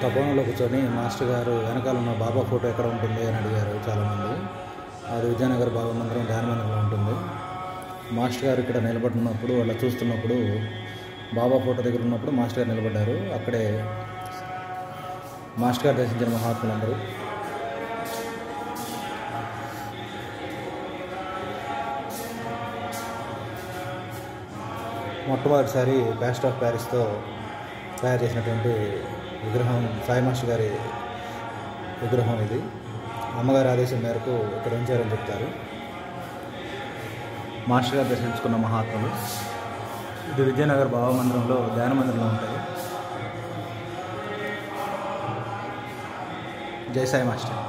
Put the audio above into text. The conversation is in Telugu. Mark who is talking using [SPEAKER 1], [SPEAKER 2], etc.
[SPEAKER 1] తపోవనంలో కూర్చొని మాస్టర్ గారు వెనకాల ఉన్న బాబా ఫోటో ఎక్కడ ఉంటుంది అని అడిగారు చాలామంది అది విజయనగర్ బాబా మందిరం ధ్యాన మందిరంలో ఉంటుంది మాస్టర్ గారు ఇక్కడ నిలబడినప్పుడు అలా చూస్తున్నప్పుడు బాబా ఫోటో దగ్గర ఉన్నప్పుడు మాస్టర్ గారు నిలబడ్డారు అక్కడే మాస్టర్ గారు దర్శించిన మహాత్ములందరూ మొట్టమొదటిసారి బ్యాస్ట్ ఆఫ్ ప్యారిస్తో తయారు చేసినటువంటి విగ్రహం సాయి మాస్టర్ గారి విగ్రహం ఇది అమ్మగారి ఆదేశం మేరకు ఇక్కడ ఉంచారని చెప్తారు మాస్టర్ గారు దర్శించుకున్న మహాత్ములు ఇది విజయనగర్ బాబా మందిరంలో ధ్యాన మందిరంలో ఉంటాయి జై సాయి మాస్టర్